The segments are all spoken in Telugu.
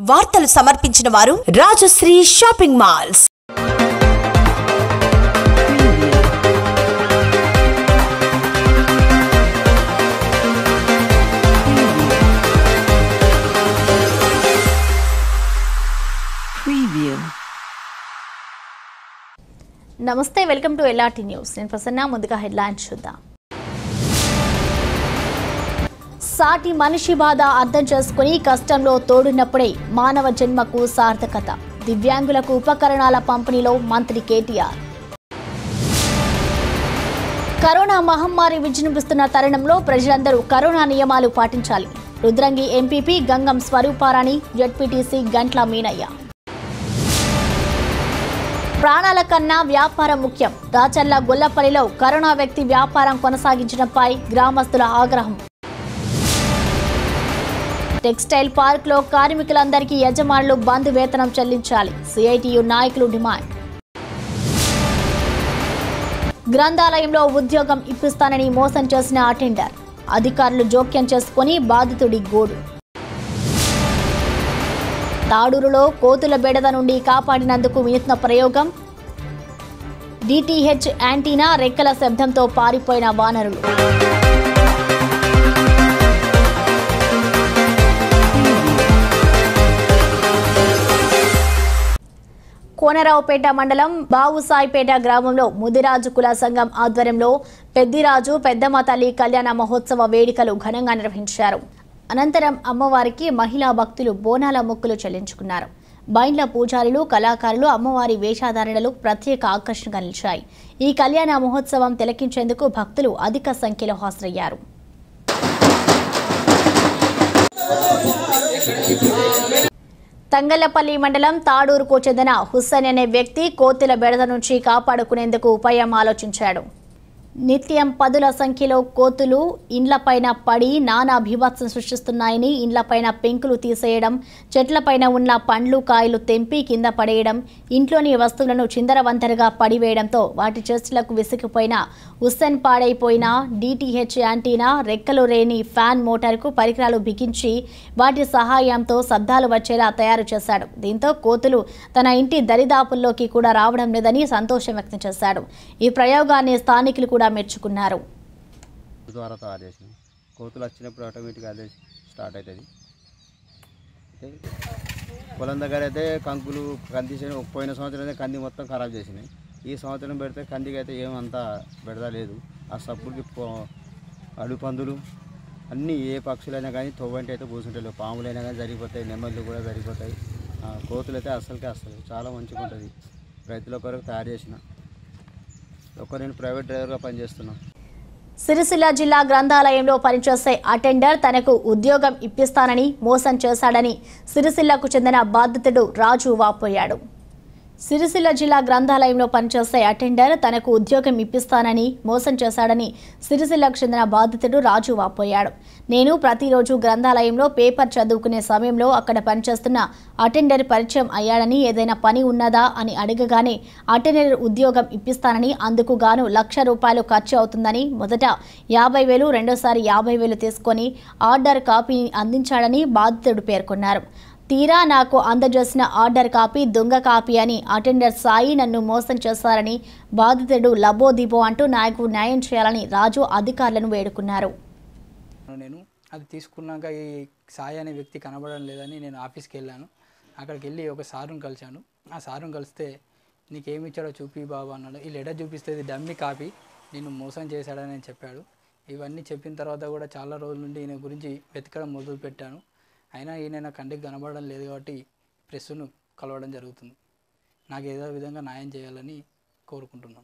వార్తలు సమర్పించిన వారు రాజశ్రీ షాపింగ్ మాల్స్ Preview. నమస్తే వెల్కమ్ టు ఎల్ఆర్టీ న్యూస్ నేను ప్రసన్న ముందుగా హెడ్లైన్స్ చూద్దాం సాటి మనిషి బాధ అర్థం చేసుకుని కష్టంలో తోడున్నప్పుడే మానవ జన్మకు సార్థకత దివ్యాంగులకు ఉపకరణాల పంపిణీలో మంత్రి కేటీఆర్ కరోనా మహమ్మారి విజృంభిస్తున్న తరుణంలో ప్రజలందరూ కరోనా నియమాలు పాటించాలి రుద్రంగి ఎంపీపీ గంగం స్వరూపారాణి జడ్పీటీసీ గంట్ల మీనయ్య ప్రాణాల కన్నా వ్యాపారం ముఖ్యం రాచర్ల గొల్లపల్లిలో కరోనా వ్యక్తి వ్యాపారం కొనసాగించడంపై గ్రామస్తుల ఆగ్రహం టెక్స్టైల్ పార్క్ లో కార్మికులందరికీ యజమానులు బంద్ వేతనం చెల్లించాలి సిఐటియు నాయకులు డిమాండ్ గ్రంథాలయంలో ఉద్యోగం ఇప్పిస్తానని మోసం చేసిన అటెండర్ అధికారులు జోక్యం చేసుకుని బాధితుడి గోడు తాడూరులో కోతుల బెడద నుండి కాపాడినందుకు వినూత్న ప్రయోగం డిటిహెచ్ యాంటీనా రెక్కల శబ్దంతో పారిపోయిన వానరులు కోనరావుపేట మండలం బావుసాయిపేట గ్రామంలో ముదిరాజు కుల సంఘం ఆధ్వర్యంలో పెద్దిరాజు పెద్దమ్మ తల్లి కళ్యాణ మహోత్సవ వేడుకలు ఘనంగా నిర్వహించారు అనంతరం అమ్మవారికి మహిళా భక్తులు బోనాల మొక్కులు చెల్లించుకున్నారు బైండ్ల పూజారులు కళాకారులు అమ్మవారి వేషధారణలు ప్రత్యేక ఆకర్షణగా నిలిచాయి ఈ కళ్యాణ మహోత్సవం తిలకించేందుకు భక్తులు అధిక సంఖ్యలో హాజరయ్యారు తంగళ్లపల్లి మండలం తాడూరుకు చెందిన హుస్సేన్ అనే వ్యక్తి కోతుల బెడద నుంచి కాపాడుకునేందుకు ఉపాయం ఆలోచించాడు నిత్యం పదుల సంఖ్యలో కోతులు ఇండ్లపైన పడి నానా భీభత్సం సృష్టిస్తున్నాయని ఇండ్లపైన పెంకులు తీసేయడం చెట్లపైన ఉన్న పండ్లు కాయలు తెంపి కింద పడేయడం ఇంట్లోని వస్తువులను చిందరవందరగా పడివేయడంతో వాటి చేష్టలకు విసిగిపోయిన ఉస్సెన్ పాడైపోయిన డిటిహెచ్ యాంటీనా రెక్కలు రేని ఫ్యాన్ మోటార్కు పరికరాలు బిగించి వాటి సహాయంతో శబ్దాలు వచ్చేలా తయారు చేశాడు దీంతో కోతులు తన ఇంటి దరిదాపుల్లోకి కూడా రావడం లేదని సంతోషం వ్యక్తం చేశాడు ఈ ప్రయోగాన్ని స్థానికులు కూడా మెచ్చుకున్నారు ద్వారా తయారు చేసినాం కోతులు వచ్చినప్పుడు ఆటోమేటిక్గా అదే స్టార్ట్ అవుతుంది అయితే పొలం దగ్గర అయితే కంకులు కంది చేను పోయిన సంవత్సరం అయితే కంది మొత్తం ఖరాబ్ చేసినాయి ఈ సంవత్సరం పెడితే కందికి అయితే ఏమంతా బెడద లేదు ఆ సప్పుడుకి పో- అడుగు పందులు అన్నీ ఏ పక్షులైనా కానీ తొవ్వంటి అయితే కూర్చుంటాయి పాములైనా కానీ జరిగిపోతాయి నెమ్మళ్ళు కూడా జరిగిపోతాయి ఆ, కోతులు అయితే అస్సలకే వస్తాయి చాలా మంచిగా ఉంటుంది రైతుల కొరకు తయారు చేసిన ఒక నేను ప్రైవేట్ డ్రైవర్గా పనిచేస్తున్నాను సిరిసిల్ల జిల్లా గ్రంథాలయంలో పనిచేసే అటెండర్ తనకు ఉద్యోగం ఇప్పిస్తానని మోసం చేశాడని సిరిసిల్లకు చెందిన బాధితుడు రాజు వాపోయాడు సిరిసిల్ల జిల్లా గ్రంథాలయంలో పనిచేసే అటెండర్ తనకు ఉద్యోగం ఇప్పిస్తానని మోసం చేశాడని సిరిసిల్లకు చెందిన బాధితుడు రాజు వాపోయాడు నేను ప్రతిరోజు గ్రంథాలయంలో పేపర్ చదువుకునే సమయంలో అక్కడ పనిచేస్తున్న అటెండర్ పరిచయం అయ్యాడని ఏదైనా పని ఉన్నదా అని అడగగానే అటెండర్ ఉద్యోగం ఇప్పిస్తానని అందుకు గాను లక్ష రూపాయలు ఖర్చు అవుతుందని మొదట యాభై వేలు రెండోసారి యాభై వేలు తీసుకొని ఆర్డర్ కాపీని అందించాడని బాధితుడు పేర్కొన్నారు తీరా నాకు అందజేసిన ఆర్డర్ కాపీ దొంగ కాపీ అని అటెండర్ సాయి నన్ను మోసం చేశారని బాధితుడు లబోదిబో అంటూ నాకు న్యాయం చేయాలని రాజు అధికారులను వేడుకున్నారు నేను అది తీసుకున్నాక ఈ సాయి అనే వ్యక్తి కనబడడం లేదని నేను ఆఫీస్కి వెళ్ళాను అక్కడికి వెళ్ళి ఒక సారుని కలిశాను ఆ సారుని కలిస్తే నీకేమి ఇచ్చాడో చూపి బాబు అన్నాడు ఈ లెటర్ చూపిస్తే ఇది డమ్మి కాపీ నేను మోసం చేశాడని అని చెప్పాడు ఇవన్నీ చెప్పిన తర్వాత కూడా చాలా రోజుల నుండి ఈయన గురించి వెతకడం మొదలు పెట్టాను అయినా ఈయన నా కంటికి కనబడడం లేదు కాబట్టి ప్రెస్సును కలవడం జరుగుతుంది నాకు ఏదో విధంగా న్యాయం చేయాలని కోరుకుంటున్నాను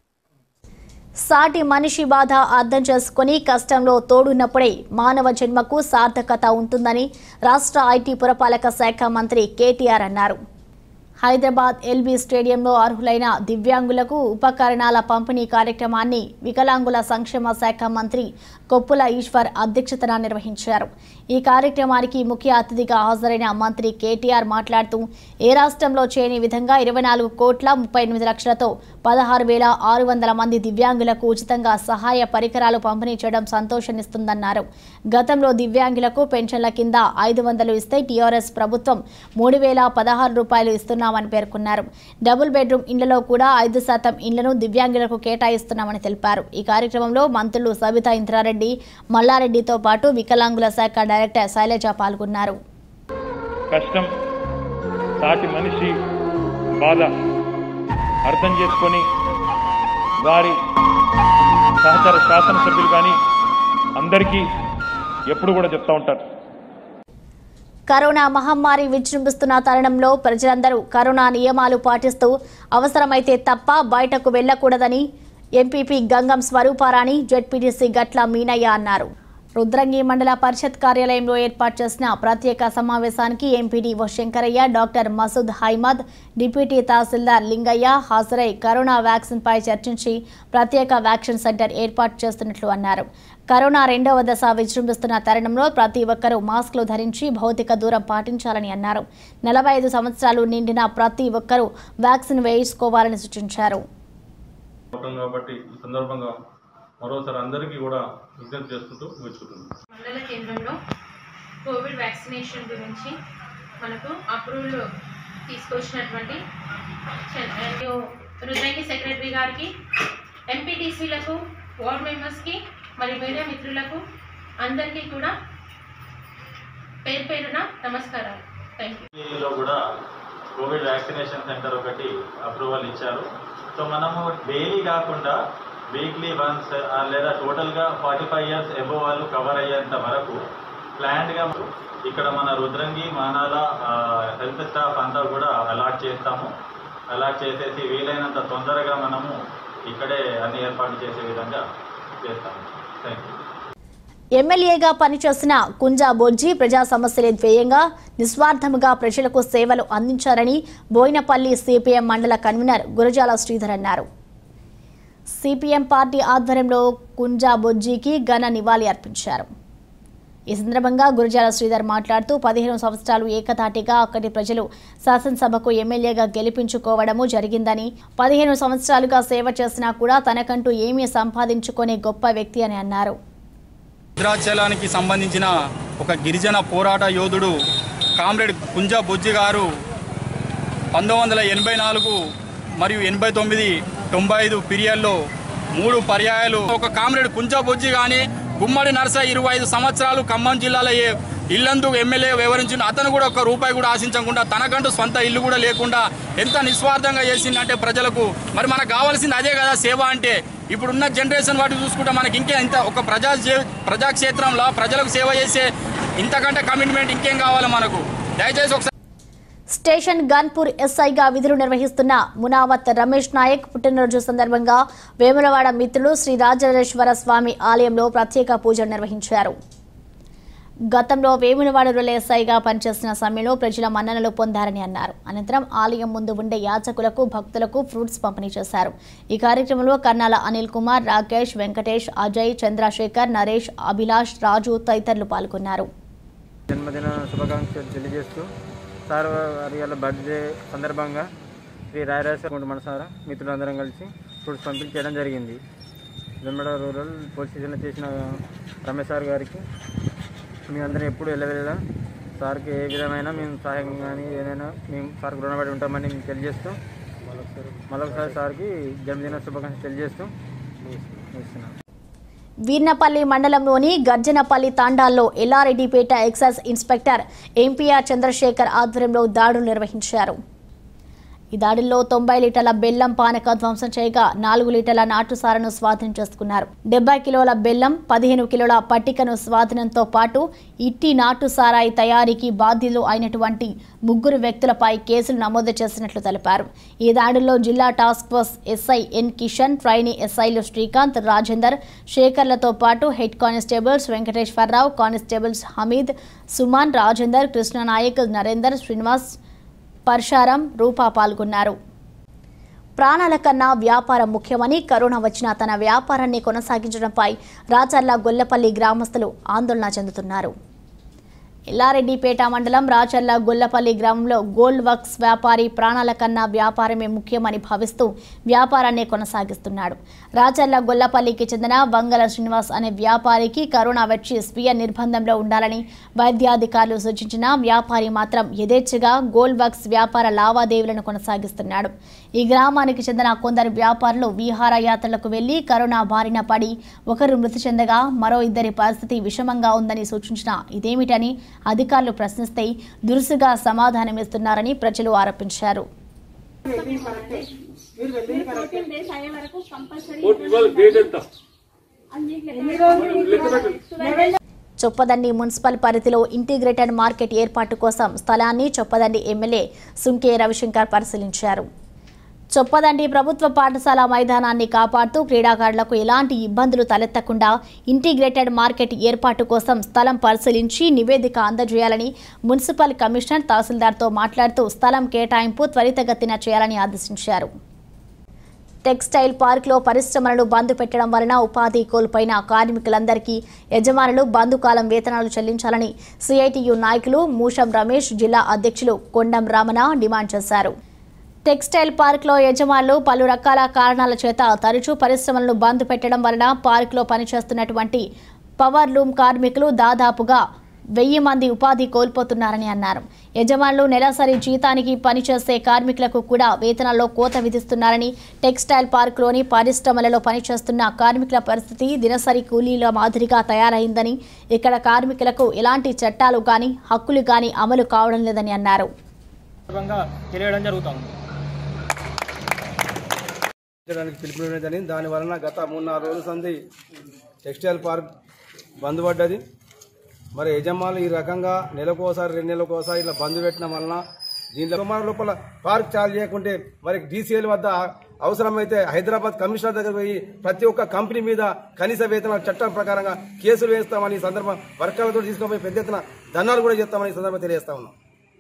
సాటి మనిషి బాధ అర్థం చేసుకుని కష్టంలో తోడున్నప్పుడే మానవ జన్మకు సార్థకత ఉంటుందని రాష్ట్ర ఐటీ పురపాలక శాఖ మంత్రి కేటీఆర్ అన్నారు హైదరాబాద్ ఎల్బీ స్టేడియంలో అర్హులైన దివ్యాంగులకు ఉపకరణాల పంపిణీ కార్యక్రమాన్ని వికలాంగుల సంక్షేమ శాఖ మంత్రి కొప్పుల ఈశ్వర్ అధ్యక్షతన నిర్వహించారు ఈ కార్యక్రమానికి ముఖ్య అతిథిగా హాజరైన మంత్రి కేటీఆర్ మాట్లాడుతూ ఏ రాష్ట్రంలో చేయని విధంగా ఇరవై నాలుగు కోట్ల ముప్పై ఎనిమిది లక్షలతో పదహారు వేల ఆరు వందల మంది దివ్యాంగులకు ఉచితంగా సహాయ పరికరాలు పంపిణీ చేయడం సంతోషాన్నిస్తుందన్నారు గతంలో దివ్యాంగులకు పెన్షన్ల కింద ఐదు వందలు ఇస్తే టీఆర్ఎస్ ప్రభుత్వం మూడు వేల పదహారు రూపాయలు ఇస్తున్నామని పేర్కొన్నారు డబుల్ బెడ్రూమ్ ఇళ్లలో కూడా ఐదు శాతం ఇళ్లను దివ్యాంగులకు కేటాయిస్తున్నామని తెలిపారు ఈ కార్యక్రమంలో మంత్రులు సబితా ఇంద్రారెడ్డి మల్లారెడ్డితో పాటు వికలాంగుల శాఖ డైరెక్టర్ శైలజ పాల్గొన్నారు కష్టం సాటి మనిషి బాధ అర్థం చేసుకొని వారి సహచర శాసనసభ్యులు కానీ అందరికీ ఎప్పుడు కూడా చెప్తా ఉంటారు కరోనా మహమ్మారి విజృంభిస్తున్న తరుణంలో ప్రజలందరూ కరోనా నియమాలు పాటిస్తూ అవసరమైతే తప్ప బయటకు వెళ్లకూడదని ఎంపీపీ గంగం స్వరూపారాణి జెడ్పీటీసీ గట్ల మీనయ్య అన్నారు రుద్రంగి మండల పరిషత్ కార్యాలయంలో ఏర్పాటు చేసిన ప్రత్యేక సమావేశానికి MPDO Shankaraiah doctor Masood Hymad deputy tahsildar Lingaiah హాజరై కరోనా వ్యాక్సిన్పై చర్చించి ప్రత్యేక వ్యాక్సిన్ సెంటర్ ఏర్పాటు చేస్తున్నట్లు అన్నారు కరోనా రెండవ దశ విజృంభిస్తున్న తరుణంలో ప్రతి ఒక్కరూ మాస్కులు ధరించి భౌతిక దూరం పాటించాలని అన్నారు నలభై ఐదు సంవత్సరాలు నిండిన ప్రతి ఒక్కరూ వ్యాక్సిన్ వేయించుకోవాలని సూచించారు అవుతాం కాబట్టి ఈ సందర్భంగా మరోసారి అందరికీ కూడా విజ్ఞప్తి చేసుకుంటూ ముగించుకుంటున్నాను మండల కేంద్రంలో కోవిడ్ వ్యాక్సినేషన్ గురించి మనకు అప్రూవల్ తీసుకొచ్చినటువంటి చ- మరియు రుద్రంగి సెక్రటరీ గారికి ఎంపీటీసీలకు వార్డ్ మెంబర్స్కి మరియు మీడియా మిత్రులకు అందరికీ కూడా పేరు పేరున నమస్కారాలు థ్యాంక్ యూ లో కూడా కోవిడ్ వ్యాక్సినేషన్ సెంటర్ ఒకటి అప్రూవల్ ఇచ్చారు సో మనము డైలీ కాకుండా వీక్లీ వన్స్ లేదా టోటల్గా ఫార్టీ ఫైవ్ ఇయర్స్ ఎబో వాళ్ళు కవర్ అయ్యేంత వరకు ప్లాన్డ్గా ఇక్కడ మన రుద్రంగి మానాల హెల్త్ స్టాఫ్ అంతా కూడా అలాట్ చేస్తాము అలాట్ చేసేసి వీలైనంత తొందరగా మనము ఇక్కడే అన్ని ఏర్పాట్లు చేసే విధంగా చేస్తాము థ్యాంక్ యూ ఎమ్మెల్యేగా పనిచేసిన కుంజా బొజ్జి ప్రజా సమస్యలే ధ్యేయంగా నిస్వార్థముగా ప్రజలకు సేవలు అందించారని బోయినపల్లి సిపిఎం మండల కన్వీనర్ గురజాల శ్రీధర్ అన్నారు సిపిఎం పార్టీ ఆధ్వర్యంలో కుంజా బొజ్జికి ఘన నివాళి అర్పించారు ఈ సందర్భంగా గురజాల శ్రీధర్ మాట్లాడుతూ పదిహేను సంవత్సరాలు ఏకతాటిగా అక్కడి ప్రజలు శాసనసభకు ఎమ్మెల్యేగా గెలిపించుకోవడము జరిగిందని పదిహేను సంవత్సరాలుగా సేవ చేసినా కూడా తనకంటూ ఏమీ సంపాదించుకునే గొప్ప వ్యక్తి అని అన్నారు భద్రాచలానికి సంబంధించిన ఒక గిరిజన పోరాట యోధుడు కామ్రేడ్ కుంజ బుజ్జి గారు పంతొమ్మిది వందల ఎనభై నాలుగు మరియు ఎనభై తొమ్మిది తొంభై ఐదు పీరియడ్లో మూడు పర్యాయాలు ఒక కామ్రేడ్ కుంజ బుజ్జి కానీ గుమ్మడి నరస ఇరవై ఐదు సంవత్సరాలు ఖమ్మం జిల్లాలో ఏ ఇల్లందు ఎమ్మెల్యే వివరించిన అతను కూడా ఒక రూపాయి కూడా ఆశించకుండా తనకంటూ సొంత ఇల్లు కూడా లేకుండా ఎంత నిస్వార్థంగా చేసిందంటే ప్రజలకు మరి మనకు కావాల్సింది అదే కదా సేవ అంటే ఇప్పుడున్న జనరేషన్ వాటి చూసుకుంటే మనకి ఇంకే ఇంత ఒక ప్రజా జీ- ప్రజాక్షేత్రంలో ప్రజలకు సేవ చేసే ఇంతకంటే కమిట్మెంట్ ఇంకేం కావాలి మనకు దయచేసి ఒకసారి స్టేషన్ గన్పూర్ ఎస్ఐగా విధులు నిర్వహిస్తున్న మునావత్ రమేష్ నాయక్ పుట్టినరోజు సందర్భంగా వేములవాడ మిత్రులు శ్రీ రాజరాజేశ్వర స్వామి ఆలయంలో ప్రత్యేక పూజలు నిర్వహించారు గతంలో వేములవాడ రూరల్ ఎస్ఐగా పనిచేసిన సమయంలో ప్రజల మన్ననలు పొందారని అన్నారు అనంతరం ఆలయం ముందు ఉండే యాచకులకు భక్తులకు ఫ్రూట్స్ పంపిణీ చేశారు ఈ కార్యక్రమంలో కర్నాల అనిల్ కుమార్ రాకేష్ వెంకటేష్ అజయ్ చంద్రశేఖర్ నరేష్ అభిలాష్ రాజు తదితరులు పాల్గొన్నారు జన్మదిన శుభాకాంక్షలు తెలియజేస్తూ సార్ వారి వాళ్ళ బర్త్డే సందర్భంగా శ్రీ రాయరాజ మనసారా మిత్రులందరం కలిసి ఫ్రూట్స్ పంపిణీ చేయడం జరిగింది వెంబడ రూరల్ పోలీస్ స్టేషన్లో చేసిన రమేష్ సార్ గారికి మీ అందరం ఎప్పుడు వెళ్ళవేళ సార్కి ఏ విధమైన మేము సహాయం కానీ ఏదైనా మేము సార్కి రుణపడి ఉంటామని మేము తెలియజేస్తూ మరొకసారి సార్కి జన్మదిన శుభాకాంక్షలు తెలియజేస్తూ ముగిస్తున్నాం వీర్నపల్లి మండలంలోని గర్జనపల్లి తాండాల్లో Yellareddypet excise inspector MPR Chandrashekar ఆధ్వర్యంలో దాడులు నిర్వహించారు ఈ దాడుల్లో తొంభై లీటర్ల బెల్లం పానక ధ్వంసం చేయగా నాలుగు లీటర్ల నాటుసారను స్వాధీనం చేసుకున్నారు డెబ్బై కిలోల బెల్లం పదిహేను కిలోల పట్టికను స్వాధీనంతో పాటు ఇట్టి నాటు సారాయి తయారీకి బాధ్యులు అయినటువంటి ముగ్గురు వ్యక్తులపై కేసులు నమోదు చేసినట్లు తెలిపారు ఈ దాడుల్లో జిల్లా task force SI N Kishan trainee ఎస్ఐలు శ్రీకాంత్ రాజేందర్ శేఖర్లతో పాటు head constables Venkateswararao constables Hameed Suman Rajender Krishnanaik Narender Srinivas Parsharam Roopa పాల్గొన్నారు ప్రాణాల కన్నా వ్యాపారం ముఖ్యమని కరోనా వచ్చిన తన వ్యాపారాన్ని కొనసాగించడంపై రాచర్ల గొల్లపల్లి గ్రామస్తులు ఆందోళన చెందుతున్నారు ఎల్లారెడ్డిపేట మండలం రాచర్ల గొల్లపల్లి గ్రామంలో గోల్డ్ వర్క్స్ వ్యాపారి ప్రాణాల కన్నా వ్యాపారమే ముఖ్యమని భావిస్తూ వ్యాపారాన్ని కొనసాగిస్తున్నాడు రాచర్ల గొల్లపల్లికి చెందిన వంగల శ్రీనివాస్ అనే వ్యాపారికి కరోనా వచ్చి స్వీయ నిర్బంధంలో ఉండాలని వైద్యాధికారులు సూచించిన వ్యాపారి మాత్రం యథేచ్ఛగా గోల్డ్ వర్క్స్ వ్యాపార లావాదేవీలను కొనసాగిస్తున్నాడు ఈ గ్రామానికి చెందిన కొందరు వ్యాపారులు విహారయాత్రలకు వెళ్లి కరోనా బారిన పడి ఒకరు మృతి చెందగా మరో ఇద్దరి పరిస్థితి విషమంగా ఉందని సూచించిన ఇదేమిటని అధికారులు ప్రశ్నిస్తే దురుసుగా సమాధానమిస్తున్నారని ప్రజలు ఆరోపించారు చొప్పదండి మున్సిపల్ పరిధిలో ఇంటిగ్రేటెడ్ మార్కెట్ ఏర్పాటు కోసం స్థలాన్ని చొప్పదండి ఎమ్మెల్యే సుంకే రవిశంకర్ పరిశీలించారు చొప్పదండి ప్రభుత్వ పాఠశాల మైదానాన్ని కాపాడుతూ క్రీడాకారులకు ఎలాంటి ఇబ్బందులు తలెత్తకుండా ఇంటిగ్రేటెడ్ మార్కెట్ ఏర్పాటు కోసం స్థలం పరిశీలించి నివేదిక అందజేయాలని మున్సిపల్ కమిషనర్ తహసీల్దార్తో మాట్లాడుతూ స్థలం కేటాయింపు త్వరితగతిన చేయాలని ఆదేశించారు టెక్స్టైల్ పార్క్లో పరిశ్రమలను బంద్ పెట్టడం వలన ఉపాధి కోల్పోయిన కార్మికులందరికీ యజమానులు బంధు కాలం వేతనాలు చెల్లించాలని సిఐటియు నాయకులు మూషం రమేష్ జిల్లా అధ్యక్షులు కొండం రామన డిమాండ్ చేశారు టెక్స్టైల్ పార్క్లో యజమానులు పలు రకాల కారణాల చేత తరచూ పరిశ్రమలను బంద్ పెట్టడం వలన పార్క్లో పనిచేస్తున్నటువంటి పవర్ లూమ్ కార్మికులు దాదాపుగా వెయ్యి మంది ఉపాధి కోల్పోతున్నారని అన్నారు యజమానులు నెలసరి జీతానికి పనిచేసే కార్మికులకు కూడా వేతనాల్లో కోత విధిస్తున్నారని టెక్స్టైల్ పార్క్లోని పరిశ్రమలలో పనిచేస్తున్న కార్మికుల పరిస్థితి దినసరి కూలీల మాదిరిగా తయారైందని ఇక్కడ కార్మికులకు ఎలాంటి చట్టాలు గాని హక్కులు గాని అమలు కావడం లేదని అన్నారు సందర్భంగా తెలియడం జరుగుతుంది చేయడానికి పిలుపునివ్వదని దాని వలన గత మూడు నాలుగు రోజుల సంది టెక్స్టైల్ పార్క్ బంద్ పడ్డది మరి యజమానులు ఈ రకంగా నెలకోసారి రెండు నెలలకోసారి ఇట్లా బంద్ పెట్టడం వలన దీంట్లో సుమారు లోపల పార్క్ చాలు చేయకుంటే మరి డీసీఎల్ వద్ద అవసరమైతే హైదరాబాద్ కమిషనర్ దగ్గర పోయి ప్రతి ఒక్క కంపెనీ మీద కనీస వేతన చట్టం ప్రకారంగా కేసులు వేస్తామని ఈ సందర్భం వర్గాలతో తీసుకుపోయి పెద్ద ఎత్తున ధర్నాలు కూడా చేస్తామని ఈ సందర్భంగా తెలియజేస్తా ఉన్నాం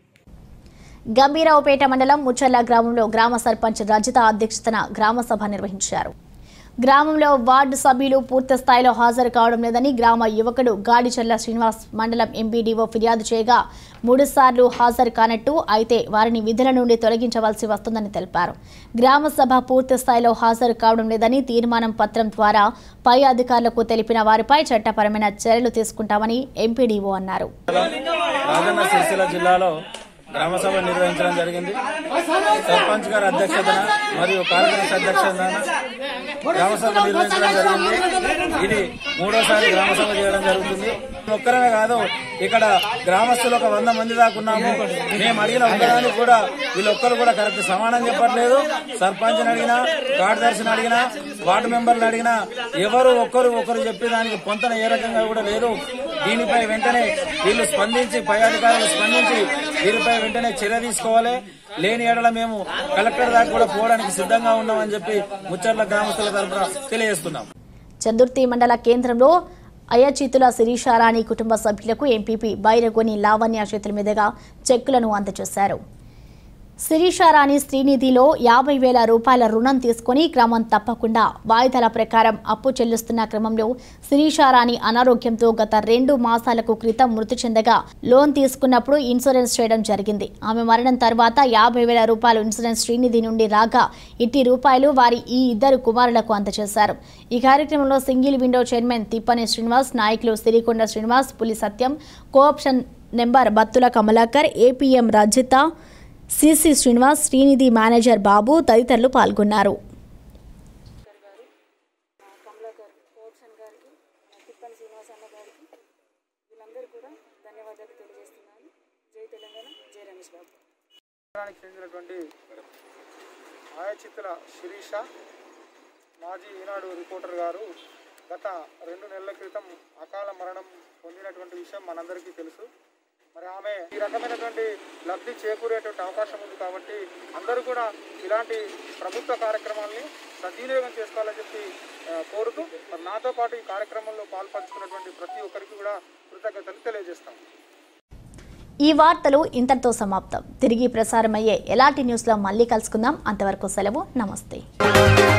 గంభీరావుపేట మండలం ముచ్చర్ల గ్రామంలో గ్రామ సర్పంచ్ రజిత అధ్యక్షతన గ్రామ సభ నిర్వహించారు గ్రామంలో వార్డు సభ్యులు పూర్తి స్థాయిలో హాజరు కావడం లేదని గ్రామ యువకుడు గాడిచెల్ల శ్రీనివాస్ మండలం ఎంపీడీఓ ఫిర్యాదు చేయగా మూడుసార్లు హాజరు కానట్టు అయితే వారిని విధుల నుండి తొలగించవలసి వస్తుందని తెలిపారు గ్రామ సభ పూర్తి స్థాయిలో హాజరు కావడం లేదని తీర్మానం పత్రం ద్వారా పై అధికారులకు తెలిపిన వారిపై చట్టపరమైన చర్యలు తీసుకుంటామని ఎంపీడీఓ అన్నారు రాజన్న సిరిసిల్ల జిల్లాలో గ్రామ సభ నిర్వహించడం జరిగింది సర్పంచ్ గారి అధ్యక్షతన మరియు కార్పొరేషన్ అధ్యక్షతన గ్రామ సభ నిర్వహించడం జరిగింది ఇది మూడోసారి గ్రామ సభ చేయడం జరుగుతుంది ఒక్కరమే కాదు ఇక్కడ గ్రామస్తులు ఒక వంద మంది దాకా ఉన్నాము మేము అడిగిన ఒక్కదానికి కూడా వీళ్ళొక్కరు కూడా కరెక్ట్ సమానం చెప్పట్లేదు సర్పంచ్ని అడిగినా కార్యదర్శిని అడిగినా వార్డు మెంబర్ని అడిగినా ఎవరు ఒక్కరు ఒకరు చెప్పేదానికి పొంతన ఏ రకంగా కూడా లేదు దీనిపై వెంటనే వీళ్ళు స్పందించి పై అధికారులు స్పందించి వీరిపై వెంటనే చర్య తీసుకోవాలి లేని ఏడల మేము కలెక్టర్ దాకా కూడా పోవడానికి సిద్ధంగా ఉన్నామని చెప్పి ముచ్చర్ల గ్రామస్తుల తరఫున తెలియజేస్తున్నాం చందుర్తి మండల కేంద్రంలో అయచితుల శిరీషారాణి కుటుంబ సభ్యులకు ఎంపీపీ బైరగొని లావణ్య చేతుల మీదుగా చెక్కులను అందజేశారు శిరీషారాణి శ్రీనిధిలో యాభై వేల రూపాయల రుణం తీసుకుని క్రమం తప్పకుండా వాయిదాల ప్రకారం అప్పు చెల్లిస్తున్న క్రమంలో శిరీషారాణి అనారోగ్యంతో గత రెండు మాసాలకు క్రితం మృతి చెందగా లోన్ తీసుకున్నప్పుడు ఇన్సూరెన్స్ చేయడం జరిగింది ఆమె మరణం తర్వాత యాభై వేల రూపాయలు ఇన్సూరెన్స్ శ్రీనిధి నుండి రాగా ఇట్టి రూపాయలు వారి ఈ ఇద్దరు కుమారులకు అందజేశారు ఈ కార్యక్రమంలో single window chairman Thippani Srinivas నాయకులు Sirikonda Srinivas Puli Satyam cooption number Battula Kamalakar APM Rajitha CC Srinivas Srinidhi manager Babu తదితరులు పాల్గొన్నారు తెలంగాణకి చెందినటువంటి ఆయచిత్తుల శిరీష మాజీ ఈనాడు రిపోర్టర్ గారు గత రెండు నెలల క్రితం అకాల మరణం పొందినటువంటి విషయం మనందరికీ తెలుసు మరి ఆమె ఈ రకమైనటువంటి లబ్ధి చేకూరేటువంటి అవకాశం ఉంది కాబట్టి అందరూ కూడా ఇలాంటి ప్రభుత్వ కార్యక్రమాల్ని సద్వినియోగం చేసుకోవాలని చెప్పి ఆ, కోరుతూ మరి నాతో పాటు ఈ కార్యక్రమంలో పాల్పంచుకున్నటువంటి ప్రతి ఒక్కరికి కూడా కృతజ్ఞతలు తెలియజేస్తాం ఈ వార్తలు ఇంతటితో సమాప్తం తిరిగి ప్రసారమయ్యే ఎలాంటి న్యూస్లో మళ్ళీ కలుసుకుందాం అంతవరకు సెలవు నమస్తే